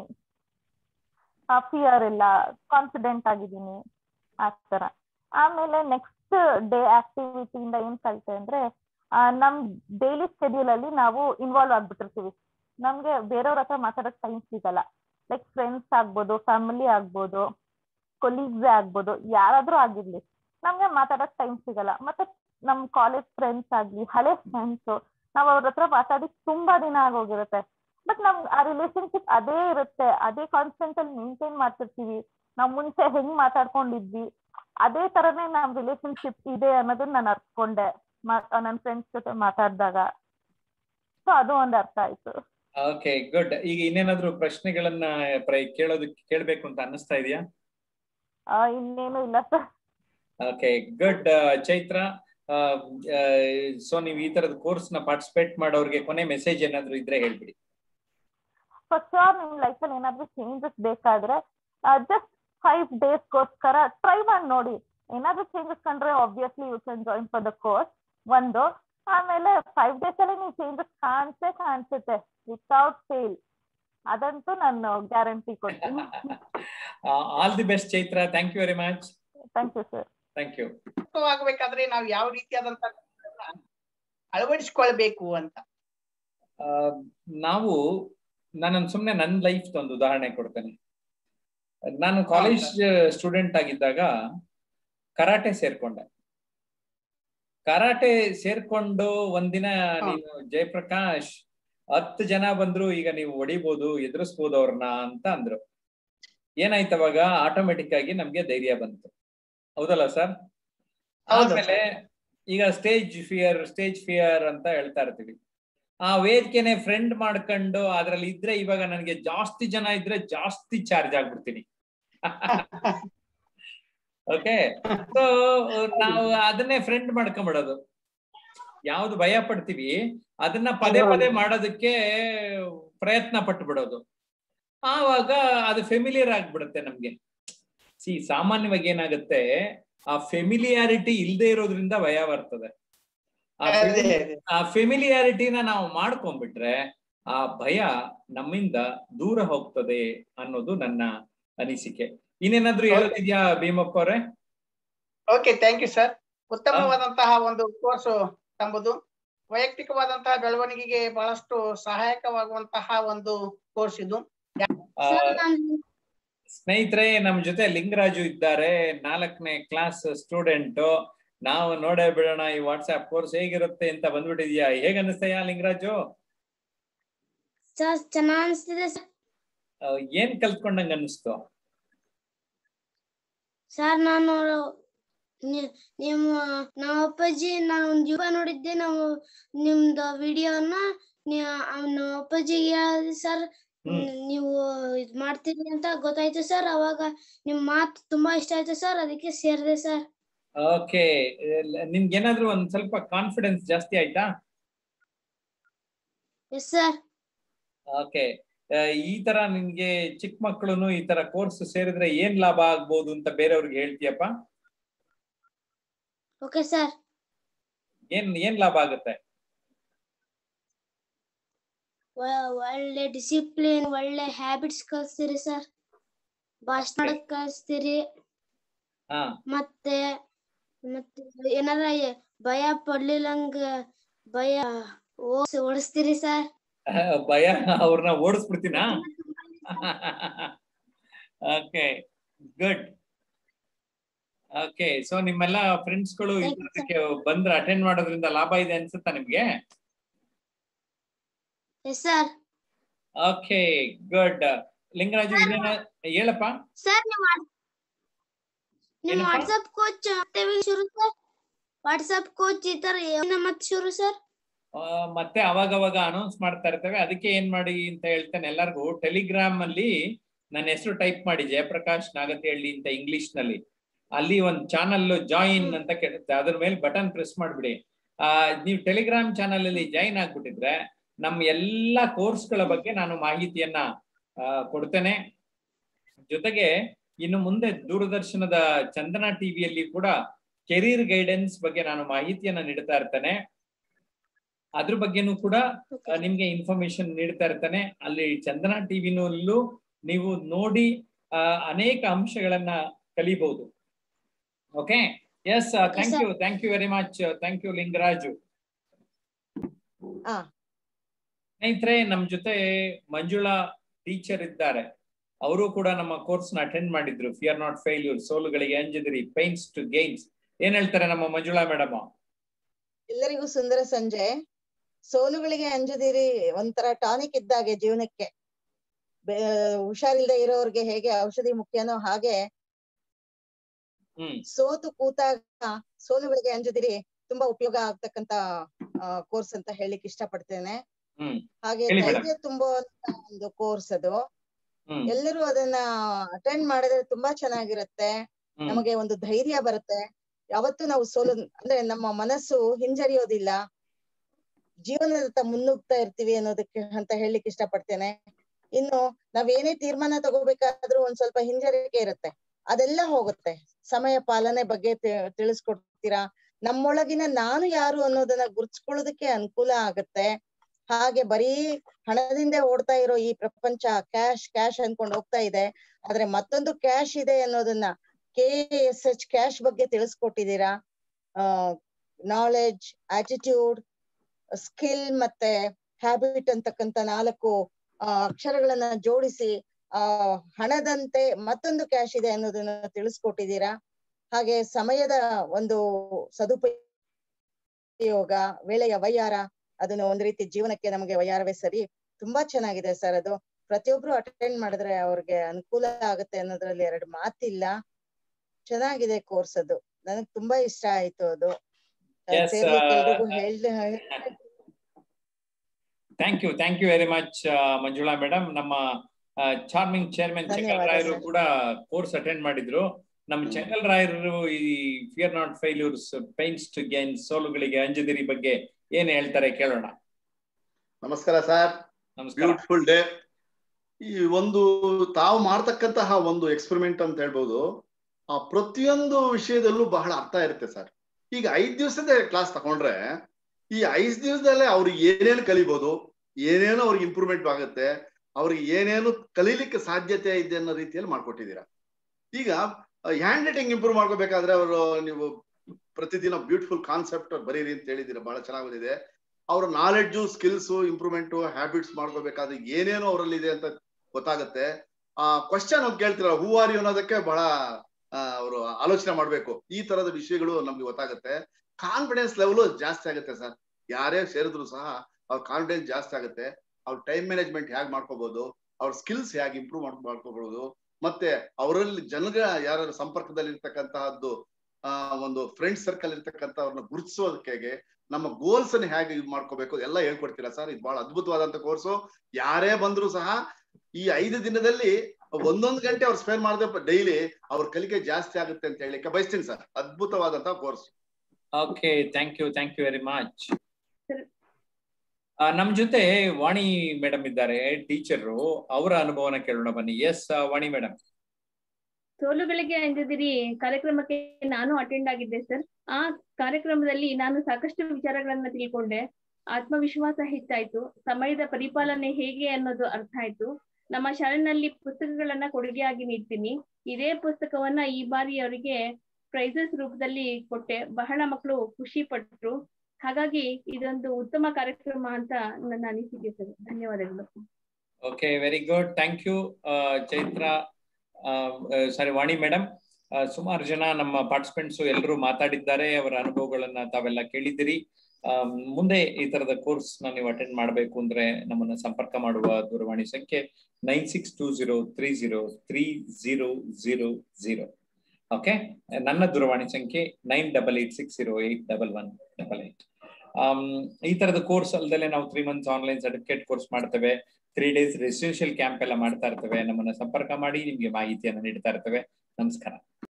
ಫಿಯರ್ ಇಲ್ಲ ಕಾನ್ಫಿಡೆಂಟ್ ಆಗಿದ್ದೀನಿ ಆ ತರ ಆಮೇಲೆ ನೆಕ್ಸ್ಟ್ ಡೇ ಆಕ್ಟಿವಿಟಿಯಿಂದ ಏನ್ ಕಲಿತೆ ಅಂದ್ರೆ ಆ, ನಮ್ ಡೈಲಿ ಶೆಡ್ಯೂಲ್ ಅಲ್ಲಿ ನಾವು ಇನ್ವಾಲ್ವ್ ಆಗ್ಬಿಟ್ಟಿರ್ತೀವಿ ನಮ್ಗೆ ಬೇರೆಯವ್ರ ಹತ್ರ ಮಾತಾಡಕ್ ಟೈಮ್ ಸಿಗಲ್ಲ ಲೈಕ್ ಫ್ರೆಂಡ್ಸ್ ಆಗ್ಬೋದು ಫ್ಯಾಮಿಲಿ ಆಗ್ಬೋದು ಕೊಲೀಗ್ಸೇ ಆಗ್ಬೋದು ಯಾರಾದ್ರೂ ಆಗಿರ್ಲಿ ನಮ್ಗೆ ಮಾತಾಡಕ್ ಟೈಮ್ ಸಿಗಲ್ಲ ಮತ್ತೆ ನಮ್ ಕಾಲೇಜ್ ಫ್ರೆಂಡ್ಸ್ ಆಗ್ಲಿ ಹಳೆ ಫ್ರೆಂಡ್ಸ್ ನಾವ್ ಅವ್ರ ಹತ್ರ ಮಾತಾಡಿ ತುಂಬಾ ದಿನ ಆಗೋಗಿರುತ್ತೆ ಬಟ್ ನಮ್ ಆ ರಿಲೇಶನ್ಶಿಪ್ ಅದೇ ಇರುತ್ತೆ ಅದೇ ಕಾನ್ಸ್ಟೆಂಟ್ ಅಲ್ಲಿ ಮೇಂಟೈನ್ ಮಾಡ್ತಿರ್ತೀವಿ ನಾವ್ ಮುಂಚೆ ಹೆಂಗ್ ಮಾತಾಡ್ಕೊಂಡಿದ್ವಿ ಅದೇ ತರನೇ ನಮ್ ರಿಲೇಶನ್ಶಿಪ್ ಇದೆ ಅನ್ನೋದನ್ನ ನಾನು ಅರ್ತ್ಕೊಂಡೆ ನನ್ನ ಫ್ರೆಂಡ್ಸ್ ಜೊತೆ ಮಾತಾಡಿದಾಗ ಸೊ ಅದು ಒಂದ್ ಅರ್ಥ ಆಯ್ತು ಓಕೆ ಗುಡ್ ಈಗ ಇನ್ನೇನಾದ್ರೂ ಪ್ರಶ್ನೆಗಳನ್ನ ಪ್ರ- ಕೇಳೋದಕ್ಕೆ ಕೇಳ್ಬೇಕು ಅಂತ ಅನ್ನಿಸ್ತಾ ಇದೆಯಾ ಆ, ಇನ್ನೇನು ಇಲ್ಲ sir okay good Chaitra so ನೀವು ಈ ತರದ ಕೋರ್ಸ್ ನ ಪಾರ್ಟಿಸಿಪೇಟ್ ಮಾಡೋರ್ಗೆ ಕೊನೆ ಮೆಸೇಜ್ ಏನಾದ್ರು ಇದ್ರೆ ಹೇಳ್ಬಿಡಿ ಫಸ್ಟ್ ಶೋರ್ ನಿಮ್ ಲೈಫ್ ಅಲ್ಲಿ ಏನಾದ್ರೂ ಚೇಂಜಸ್ ಬೇಕಾದ್ರೆ ಜಸ್ಟ್ ಫೈವ್ ಡೇಸ್ಗೋಸ್ಕರ ಟ್ರೈ ಮಾಡಿ ನೋಡಿ ಏನಾದ್ರೂ ಚೇಂಜಸ್ ಕಂಡ್ರೆ obviously you can join for the course ಒಂದು ಆಮೇಲೆ ಫೈವ್ ಡೇಸ್ ಅಲ್ಲಿ ನೀವು ಚೇಂಜಸ್ ಕಾಣಿಸೇ ಕಾಣಿಸುತ್ತೆ ವಿತೌಟ್ ಫೇಲ್ ಅದಂತೂ ನಾನು ಗ್ಯಾರಂಟಿ ಕೊಡ್ತೀನಿ all the best Chaitra thank you very much thank you sir thank you ಆಗ್ಬೇಕಾದ್ರೆ ನಾವು ಯಾವ ರೀತಿಯಾದಂತ ಅಳವಡಿಸಿಕೊಳ್ಬೇಕು ಅಂತ ಆ, ನಾವು ನಾನು ಸುಮ್ಮನೆ ನನ್ನ ಲೈಫ್ ಒಂದು ಉದಾಹರಣೆ ಕೊಡ್ತೇನೆ ನಾನು ಕಾಲೇಜ್ ಸ್ಟೂಡೆಂಟ್ ಆಗಿದ್ದಾಗ ಕರಾಟೆ ಸೇರ್ಕೊಂಡೆ ಕರಾಟೆ ಸೇರ್ಕೊಂಡು ಒಂದಿನ ನೀನು ಜಯಪ್ರಕಾಶ್ ಹತ್ತು ಜನ ಬಂದ್ರು ಈಗ ನೀವು ಹೊಡಿಬೋದು ಎದುರಿಸ್ಬೋದು ಅವ್ರನ್ನ ಅಂತ ಅಂದ್ರು ಏನಾಯ್ತು ಅವಾಗ ಆಟೋಮೆಟಿಕ್ ಆಗಿ ನಮ್ಗೆ ಧೈರ್ಯ ಬಂತು ಹೌದಲ್ಲ ಸರ್ ಹೌದು ಆಮೇಲೆ ಈಗ ಸ್ಟೇಜ್ ಫಿಯರ್ ಸ್ಟೇಜ್ ಫಿಯರ್ ಅಂತ ಹೇಳ್ತಾ ಇರ್ತೀವಿ ಆ ವೇದಿಕೆನೆ ಫ್ರೆಂಡ್ ಮಾಡ್ಕೊಂಡು ಅದ್ರಲ್ಲಿ ಇದ್ರೆ ಇವಾಗ ನನಗೆ ಜಾಸ್ತಿ ಜನ ಇದ್ರೆ ಜಾಸ್ತಿ ಚಾರ್ಜ್ ಆಗ್ಬಿಡ್ತೀನಿ ಓಕೆ ಸೊ ನಾವು ಅದನ್ನೇ ಫ್ರೆಂಡ್ ಮಾಡ್ಕೊಂಬಿಡೋದು ಯಾವ್ದು ಭಯ ಪಡ್ತೀವಿ ಅದನ್ನ ಪದೇ ಪದೇ ಮಾಡೋದಕ್ಕೆ ಪ್ರಯತ್ನ ಪಟ್ಟು ಬಿಡೋದು ಆವಾಗ ಅದು ಫೆಮಿಲಿಯರ್ ಆಗ್ಬಿಡುತ್ತೆ ನಮ್ಗೆ ಸಿ ಸಾಮಾನ್ಯವಾಗಿ ಏನಾಗುತ್ತೆ ಆ ಫೆಮಿಲಿಯಾರಿಟಿ ಇಲ್ಲದೆ ಇರೋದ್ರಿಂದ ಭಯ ಬರ್ತದೆ ಆ ಅದೇ, fami- ಅದೇ. ಆ ಫೆಮಿಲಿಯಾರಿಟಿನ ನಾವು ಮಾಡ್ಕೊಂಡ್ಬಿಟ್ರೆ ಆ ಭಯ ನಮ್ಮಿಂದ ದೂರ ಹೋಗ್ತದೆ ಅನ್ನೋದು ನನ್ನ ಅನಿಸಿಕೆ ಇನ್ನೇನಾದ್ರೂ ಹೇಳೋದಿದ್ಯಾ ಭೀಮಪ್ಪ ಅವರೇ ಓಕೆ ಥ್ಯಾಂಕ್ ಯು ಸರ್ ಉತ್ತಮವಾದಂತಹ ಒಂದು ಕೋರ್ಸ್ ತಂಬುದು ವೈಯಕ್ತಿಕವಾದಂತಹ ಬೆಳವಣಿಗೆಗೆ ಬಹಳಷ್ಟು ಸಹಾಯಕವಾಗುವಂತಹ ಒಂದು ಕೋರ್ಸ್ ಇದು ಆ, ಸ್ನೇಹಿತರೆ ನಮ್ ಜೊತೆ ಲಿಂಗರಾಜು ಇದ್ದಾರೆ ನಾಲ್ಕನೇ ಕ್ಲಾಸ್ ಸ್ಟೂಡೆಂಟ್ ನಾವು ನೋಡೇ ಬಿಡೋಣ ಈ ವಾಟ್ಸ್ಆಪ್ ಕೋರ್ಸ್ ಹೇಗಿರುತ್ತೆ ಅಂತ ಬಂದ್ಬಿಟ್ಟಿದ್ಯಾ ಹೇಗ ಅನಿಸ್ತಯ್ಯ ಲಿಂಗರಾಜು ಸರ್ ಚೆನ್ನಾಗ್ ಅನಿಸ್ತಿದೆ ಸರ್ ಆ, ಏನ್ ಕಲ್ತ್ಕೊಂಡಂಗ ಅನಿಸ್ತು ಸರ್ ನಾನು ನಿ- ನಿಮ್ಮ ನಮ್ಮ ಅಪ್ಪಾಜಿ ನಾನು ಒಂದು ಯುವ ನೋಡಿದ್ದೆ ನಾವು ನಿಮ್ದು ವಿಡಿಯೋನ ನಮ್ಮ ಅಪ್ಪಾಜಿಗೆ ಹೇಳಿದೆ ಸರ್ ಹ್ಮ್. ನೀವು ಇದ್ ಮಾಡ್ತೀರಿ ಅಂತ ಗೊತ್ತಾಯ್ತು ಸರ್ ಅವಾಗ ನಿಮ್ ಮಾತು ತುಂಬಾ ಇಷ್ಟ ಆಯ್ತು ಸರ್ ಅದಕ್ಕೆ ಸೇರಿದೆ ಸರ್ ಓಕೆ ನಿಮ್ಗೆ ಏನಾದ್ರೂ ಒಂದ್ ಸ್ವಲ್ಪ ಕಾನ್ಫಿಡೆನ್ಸ್ ಜಾಸ್ತಿ ಆಯ್ತಾ ಎಸ್ ಸರ್ ಓಕೆ ಈ ತರ ನಿನ್ಗೆ ಚಿಕ್ಕ ಮಕ್ಕಳು ಈ ತರ ಕೋರ್ಸ್ ಸೇರಿದ್ರೆ ಏನ್ ಲಾಭ ಆಗ್ಬೋದು ಅಂತ ಬೇರೆಯವ್ರಿಗೆ ಹೇಳ್ತೀಯಪ್ಪ ಓಕೆ ಸರ್ ಏನ್ ಏನ್ ಲಾಭ ಆಗುತ್ತೆ ಒಳ್ಳೆ ಡಿಸಿಪ್ಲಿನ್ ಒಳ್ಳೆ ಹ್ಯಾಬಿಟ್ಸ್ ಕಲಿಸ್ತೀರಿ ಸರ್ ಭಾಷಣ ಮಾಡಕ್ ಕಲಿಸ್ತೀರಿ ಹಾ ಮತ್ತೆ ಮತ್ತೆ ಏನಾರ ಎ- ಭಯ ಪಡ್ಲಿಲ್ಲಂಗ ಭಯ ಓಡ್ಸ್ ಓಡಿಸ್ತೀರಿ ಸರ್ ಭಯ ಅವ್ರನ್ನ ಓಡಿಸ್ಬಿಡ್ತೀನಾ ಓಕೆ ಗುಡ್ ಓಕೆ ಸೊ ನಿಮ್ಮೆಲ್ಲ ಫ್ರೆಂಡ್ಸ್ಗಳು Thank you, ಇದಕ್ಕೆ ಬಂದ್ರೆ ಅಟೆಂಡ್ ಮಾಡೋದ್ರಿಂದ ಲಾಭ ಇದೆ ಅನ್ಸುತ್ತಾ ನಿಮ್ಗೆ yes sir okay good Lingaraju ಇನ್ನೇನ ಹೇಳಪ್ಪ ಸರ್ ನಿಮ್ಮ ನಿಮ್ಮ ಏನಪ್ಪಾ? ವಾಟ್ಸಪ್ ಕೋಚ್ ಮತ್ತೆ ಶುರು ಸರ್ ವಾಟ್ಸಪ್ ಕೋಚ್ ಈ ತರ ಏನ ಮತ್ತೆ ಶುರು ಸರ್ ಆ, ಮತ್ತೆ ಅವಾಗವಾಗ ಅನೌನ್ಸ್ ಮಾಡ್ತಾ ಇರ್ತೇವೆ ಅದಕ್ಕೆ ಏನ್ ಮಾಡಿ ಅಂತ ಹೇಳ್ತೇನೆ ಎಲ್ಲರಿಗೂ ಟೆಲಿಗ್ರಾಮ್ ಅಲ್ಲಿ ನನ್ನ ಹೆಸರು ಟೈಪ್ ಮಾಡಿ ಜಯಪ್ರಕಾಶ್ ನಾಗತಿಹಳ್ಳಿ ಅಂತ ಇಂಗ್ಲಿಷ್ ನಲ್ಲಿ ಅಲ್ಲಿ ಒಂದ್ ಚಾನಲ್ ಜಾಯಿನ್ ಅಂತ ಕೇಳುತ್ತೆ ಅದ್ರ ಮೇಲೆ ಬಟನ್ ಪ್ರೆಸ್ ಮಾಡ್ಬಿಡಿ ಆ ನೀವು ಟೆಲಿಗ್ರಾಮ್ ಚಾನಲ್ ಅಲ್ಲಿ ಜಾಯಿನ್ ಆಗ್ಬಿಟ್ಟಿದ್ರೆ ನಮ್ಮ ಎಲ್ಲಾ ಕೋರ್ಸ್ಗಳ ಬಗ್ಗೆ ನಾನು ಮಾಹಿತಿಯನ್ನ ಆ, ಕೊಡ್ತೇನೆ ಜೊತೆಗೆ ಇನ್ನು ಮುಂದೆ ದೂರದರ್ಶನದ ಚಂದನ ಟಿವಿಯಲ್ಲಿ ಕೂಡ ಕೆರಿಯರ್ ಗೈಡೆನ್ಸ್ ಬಗ್ಗೆ ನಾನು ಮಾಹಿತಿಯನ್ನ ನೀಡ್ತಾ ಇರ್ತೇನೆ ಅದ್ರ ಬಗ್ಗೆನೂ ಕೂಡ ಆ, ನಿಮ್ಗೆ ಇನ್ಫಾರ್ಮೇಶನ್ ನೀಡ್ತಾ ಇರ್ತಾನೆ ಅಲ್ಲಿ ಚಂದನ ಟಿವಿನಲ್ಲೂ ನೀವು ನೋಡಿ ಆ, ಅನೇಕ ಅಂಶಗಳನ್ನ ಕಲಿಬಹುದು okay yes thank you thank you very much thank you Lingaraju ಹಾ. ಸ್ನೇಹಿತರೆ ನಮ್ ಜೊತೆ ಮಂಜುಳಾ ಟೀಚರ್ ಇದ್ದಾರೆ ಅವರು ಕೂಡ ನಮ್ಮ ಕೋರ್ಸ್ ನ ಅಟೆಂಡ್ ಮಾಡಿದ್ರು ಫಿಯರ್ ನಾಟ್ ಫೇಲ್ಯೂರ್ ಸೋಲುಗಳಿಗೆ ಅಂಜದಿರಿ ಪೈನ್ಸ್ ಟು ಗೇಮ್ಸ್ ಏನ್ ಹೇಳ್ತಾರೆ ನಮ್ಮ ಮಂಜುಳಾ ಮೇಡಮ್ ಎಲ್ಲರಿಗೂ ಸುಂದರ ಸಂಜೆ ಸೋಲುಗಳಿಗೆ ಅಂಜದಿರಿ ಒಂಥರ ಟಾನಿಕ್ ಇದ್ದಾಗೆ ಜೀವನಕ್ಕೆ ಬೆ- ಹುಷಾರಿಲ್ದೆ ಇರೋರ್ಗೆ ಹೇಗೆ ಔಷಧಿ ಮುಖ್ಯನೋ ಹಾಗೆ ಹ್ಮ್ ಸೋತು ಕೂತಾಗ ಸೋಲುಗಳಿಗೆ ಅಂಜದಿರಿ ತುಂಬಾ ಉಪಯೋಗ ಆಗ್ತಕ್ಕಂತ ಕೋರ್ಸ್ ಅಂತ ಹೇಳಿಕ್ ಇಷ್ಟಪಡ್ತೇನೆ ಹ್ಮ್ ಹಾಗೆ ಹೇಳಿ madam. ಧೈರ್ಯ ತುಂಬುವಂತ ಒಂದು ಕೋರ್ಸ್ ಅದು ಹ್ಮ್ ಎಲ್ಲರೂ ಅದನ್ನ ಅಟೆಂಡ್ ಮಾಡಿದ್ರೆ ತುಂಬಾ ಚೆನ್ನಾಗಿರುತ್ತೆ ಹ್ಮ್ ನಮಗೆ ಒಂದು ಧೈರ್ಯ ಬರುತ್ತೆ ಯಾವತ್ತೂ ನಾವು ಸೋಲು ಅಂದ್ರೆ ನಮ್ಮ ಮನಸ್ಸು ಹಿಂಜರಿಯೋದಿಲ್ಲ ಜೀವನದತ್ತ ಮುನ್ನುಗ್ತಾ ಇರ್ತೀವಿ ಅನ್ನೋದಕ್ಕೆ ಅಂತ ಹೇಳಲಿಕ್ಕೆ ಇಷ್ಟಪಡ್ತೇನೆ ಇನ್ನು ನಾವೇನೇ ತೀರ್ಮಾನ ತಗೋಬೇಕಾದ್ರೂ ಒಂದ್ ಸ್ವಲ್ಪ ಹಿಂಜರಿಕೆ ಇರುತ್ತೆ ಅದೆಲ್ಲ ಹೋಗುತ್ತೆ ಸಮಯ ಪಾಲನೆ ಬಗ್ಗೆ ತಿ- ತಿಳಿಸ್ಕೊಡ್ತೀರಾ ನಮ್ಮೊಳಗಿನ ನಾನು ಯಾರು ಅನ್ನೋದನ್ನ ಗುರ್ಸ್ಕೊಳ್ಳೋದಕ್ಕೆ ಅನುಕೂಲ ಆಗತ್ತೆ ಹಾಗೆ ಬರೀ ಹಣದಿಂದ ಓಡ್ತಾ ಇರೋ ಈ ಪ್ರಪಂಚ ಕ್ಯಾಶ್ ಕ್ಯಾಶ್ ಅನ್ಕೊಂಡು ಹೋಗ್ತಾ ಇದೆ ಆದ್ರೆ ಮತ್ತೊಂದು ಕ್ಯಾಶ್ ಇದೆ ಅನ್ನೋದನ್ನ ಕೆ ಎಸ್ ಎಚ್ ಕ್ಯಾಶ್ ಬಗ್ಗೆ ತಿಳಿಸ್ಕೊಟ್ಟಿದ್ದೀರಾ ನಾಲೆಡ್ಜ್ ಆಟಿಟ್ಯೂಡ್ ಸ್ಕಿಲ್ ಮತ್ತೆ ಹ್ಯಾಬಿಟ್ ಅಂತಕ್ಕಂತ ನಾಲ್ಕು ಆ, ಅಕ್ಷರಗಳನ್ನ ಜೋಡಿಸಿ ಆ ಹಣದಂತೆ ಮತ್ತೊಂದು ಕ್ಯಾಶ್ ಇದೆ ಅನ್ನೋದನ್ನ ತಿಳಿಸ್ಕೊಟ್ಟಿದ್ದೀರಾ ಹಾಗೆ ಸಮಯದ ಒಂದು ಸದುಪಯೋಗ ವೇಳೆಯ ವೈಯಾರ ಅದನ್ನ ಒಂದ್ ರೀತಿ ಜೀವನಕ್ಕೆ ನಮಗೆ ವೈಯಾರವೇ ಸರಿ ತುಂಬಾ ಚೆನ್ನಾಗಿದೆ ಸರ್ ಅದು ಪ್ರತಿಯೊಬ್ರು ಅಟೆಂಡ್ ಮಾಡಿದ್ರೆ ಅವ್ರಿಗೆ ಅನುಕೂಲ ಆಗುತ್ತೆ ಅನ್ನೋದ್ರಲ್ಲಿ ಎರಡು ಮಾತಿಲ್ಲ ಚೆನ್ನಾಗಿದೆ ಕೋರ್ಸ್ ಅದು ನನಗ್ ತುಂಬಾ ಇಷ್ಟ ಆಯ್ತು ಅದು Yes, ಸೇರ್ಲಿಕ್ಕೆ uh, ಎಲ್ರಿಗೂ ಹೇಳ್ದೆ thank you thank you very much Manjula madam ನಮ್ಮ ಚಾರ್ಮಿಂಗ್ ಚೇರ್ಮನ್ ಚೆಂಗಲ್ ಧನ್ಯವಾದ ರಾಯರು sir. ಕೂಡ ಕೋರ್ಸ್ ಅಟೆಂಡ್ ಮಾಡಿದ್ರು ನಮ್ಮ ಚೆಂಗಲ್ ರಾಯರು ಈ fear not failures pains to gain ಸೋಲುಗಳಿಗೆ ಅಂಜದಿರಿ ಬಗ್ಗೆ ಏನ್ ಹೇಳ್ತಾರೆ ಕೇಳೋಣ ನಮಸ್ಕಾರ ಸರ್ ನಮಸ್ಕಾರ ಬ್ಯೂಟಿಫುಲ್ ಡೇ ಈ ಒಂದು ತಾವು ಮಾಡ್ತಕ್ಕಂತಹ ಒಂದು ಎಕ್ಸ್ಪೆರಿಮೆಂಟ್ ಅಂತ ಹೇಳ್ಬೋದು ಆ ಪ್ರತಿಯೊಂದು ವಿಷಯದಲ್ಲೂ ಬಹಳ ಅರ್ಥ ಇರುತ್ತೆ ಸರ್ ಈಗ ಐದ್ ದಿವಸದ ಕ್ಲಾಸ್ ತಗೊಂಡ್ರೆ ಈ ಐದ್ ದಿವಸದಲ್ಲೇ ಅವ್ರಿಗೆ ಏನೇನು ಕಲಿಬಹುದು ಏನೇನು ಅವ್ರಿಗೆ ಇಂಪ್ರೂವ್ಮೆಂಟ್ ಆಗುತ್ತೆ ಅವ್ರಿಗೆ ಏನೇನು ಕಲೀಲಿಕ್ಕೆ ಸಾಧ್ಯತೆ ಇದೆ ಅನ್ನೋ ರೀತಿಯಲ್ಲಿ ಮಾಡ್ಕೊಟ್ಟಿದ್ದೀರಾ ಈಗ ಹ್ಯಾಂಡ್ ರೈಟಿಂಗ್ ಇಂಪ್ರೂವ್ ಮಾಡ್ಕೋಬೇಕಾದ್ರೆ ಅವರು ನೀವು ಪ್ರತಿದಿನ ಬ್ಯೂಟಿಫುಲ್ ಕಾನ್ಸೆಪ್ಟ್ ಬರೀರಿ ಅಂತ ಹೇಳಿದ್ದೀರಾ ಬಹಳ ಚೆನ್ನಾಗಿ ಬಂದಿದೆ ಅವರ ನಾಲೆಡ್ಜು ಸ್ಕಿಲ್ಸ್ ಇಂಪ್ರೂವ್ಮೆಂಟ್ ಹ್ಯಾಬಿಟ್ಸ್ ಮಾಡ್ಕೋಬೇಕಾದ್ರೆ ಏನೇನು ಅವರಲ್ಲಿ ಇದೆ ಅಂತ ಗೊತ್ತಾಗುತ್ತೆ ಆ ಕ್ವಶನ್ ಒಂದು ಕೇಳ್ತೀರ ಹೂ ಆರ್ ಯು ಅನ್ನೋದಕ್ಕೆ ಬಹಳ ಅವರು ಆಲೋಚನೆ ಮಾಡ್ಬೇಕು ಈ ತರದ ವಿಷಯಗಳು ನಮ್ಗೆ ಗೊತ್ತಾಗುತ್ತೆ ಕಾನ್ಫಿಡೆನ್ಸ್ ಲೆವೆಲ್ ಜಾಸ್ತಿ ಆಗುತ್ತೆ ಸರ್ ಯಾರೇ ಸೇರಿದ್ರು ಸಹ ಅವ್ರ ಕಾನ್ಫಿಡೆನ್ಸ್ ಜಾಸ್ತಿ ಆಗುತ್ತೆ ಅವ್ರ ಟೈಮ್ ಮ್ಯಾನೇಜ್ಮೆಂಟ್ ಹೇಗೆ ಮಾಡ್ಕೋಬಹುದು ಅವ್ರ ಸ್ಕಿಲ್ಸ್ ಹೇಗೆ ಇಂಪ್ರೂವ್ ಮಾಡ್ಕೋಬಹುದು ಮತ್ತೆ ಅವರಲ್ಲಿ ಜನಗ ಯಾರ ಸಂಪರ್ಕದಲ್ಲಿ ಇರ್ತಕ್ಕಂತಹದ್ದು ಆ ಒಂದು ಫ್ರೆಂಡ್ ಸರ್ಕಲ್ ಇರ್ತಕ್ಕಂಥವ್ರನ್ನ ಗುರುತಿಸೋದಕ್ಕೆ ಹೇಗೆ ನಮ್ಮ ಗೋಲ್ಸ್ ಅನ್ನು ಹೇಗೆ ಇದು ಮಾಡ್ಕೋಬೇಕು ಎಲ್ಲ ಹೇಳ್ಕೊಡ್ತೀರಾ ಸರ್ ಇದು ಬಹಳ ಅದ್ಭುತವಾದಂತ ಕೋರ್ಸು ಯಾರೇ ಬಂದ್ರು ಸಹ ಈ ಐದು ದಿನದಲ್ಲಿ ಒಂದೊಂದು ಗಂಟೆ ಅವ್ರು ಸ್ಪೆಂಡ್ ಮಾಡಿದ್ರೆ ಡೈಲಿ ಅವ್ರ ಕಲಿಕೆ ಜಾಸ್ತಿ ಆಗುತ್ತೆ ಅಂತ ಹೇಳಿಕ್ಕೆ ಬಯಸ್ತೀನಿ ಸರ್ ಅದ್ಭುತವಾದಂತಹ course okay thank you thank you very much ನಮ್ ಜೊತೆ ವಾಣಿ ಮೇಡಮ್ ಇದ್ದಾರೆ ಟೀಚರು ಅವರ ಅನುಭವನ ಕೇಳೋಣ ಬನ್ನಿ ಎಸ್ ವಾಣಿ ಮೇಡಮ್ ಸೋಲುಗಳಿಗೆ ಅಂಜದಿರಿ ಕಾರ್ಯಕ್ರಮಕ್ಕೆ ನಾನು ಅಟೆಂಡ್ ಆಗಿದ್ದೆ ಸರ್ ಆ ಕಾರ್ಯಕ್ರಮದಲ್ಲಿ ನಾನು ಸಾಕಷ್ಟು ವಿಚಾರಗಳನ್ನ ತಿಳ್ಕೊಂಡೆ ಆತ್ಮವಿಶ್ವಾಸ ಹೆಚ್ಚಾಯ್ತು ಸಮಯದ ಪರಿಪಾಲನೆ ಹೇಗೆ ಅನ್ನೋದು ಅರ್ಥ ಆಯ್ತು ನಮ್ಮ ಶಾಲೆನಲ್ಲಿ ಪುಸ್ತಕಗಳನ್ನ ಕೊಡುಗೆಯಾಗಿ ನೀಡ್ತೀನಿ ಇದೇ ಪುಸ್ತಕವನ್ನ ಈ ಬಾರಿ ಅವರಿಗೆ ಪ್ರೈಸಸ್ ರೂಪದಲ್ಲಿ ಕೊಟ್ಟೆ ಬಹಳ ಮಕ್ಕಳು ಖುಷಿ ಪಟ್ರು ಹಾಗಾಗಿ ಇದೊಂದು ಉತ್ತಮ ಕಾರ್ಯಕ್ರಮ ಅಂತ ನನ್ನ ಅನಿಸಿಕೆ ಸರ್ ಧನ್ಯವಾದಗಳು okay very good thank you Chaitra sorry Vani madam ಸುಮಾರು ಜನ ನಮ್ಮ ಪಾರ್ಟಿಸಿಪೆಂಟ್ಸ್ ಎಲ್ಲರೂ ಮಾತಾಡಿದ್ದಾರೆ ಅವರ ಅನುಭವಗಳನ್ನ ತಾವೆಲ್ಲ ಕೇಳಿದ್ದೀರಿ ಮುಂದೆ ಈ ತರದ ಕೋರ್ಸ್ ನ ನೀವು ಅಟೆಂಡ್ ಮಾಡಬೇಕು ಅಂದ್ರೆ ನಮ್ಮನ್ನ ಸಂಪರ್ಕ ಮಾಡುವ ದೂರವಾಣಿ ಸಂಖ್ಯೆ nine six two zero three zero three zero zero zero okay ನನ್ನ ದೂರವಾಣಿ ಸಂಖ್ಯೆ nine double eight six zero eight double one double eight ಈ ತರದ ಕೋರ್ಸ್ ಅಲ್ದಲೆ ನಾವು three months online certificate course ಮಾಡ್ತೇವೆ ತ್ರೀ ಡೇಸ್ ರೆಸಿಡೆನ್ಷಿಯಲ್ ಕ್ಯಾಂಪ್ ಎಲ್ಲ ಮಾಡ್ತಾ ಇರ್ತೇವೆ ನಮ್ಮನ್ನ ಸಂಪರ್ಕ ಮಾಡಿ ನಿಮ್ಗೆ ಮಾಹಿತಿಯನ್ನು ನೀಡ್ತಾ ಇರ್ತೇವೆ ನಮಸ್ಕಾರ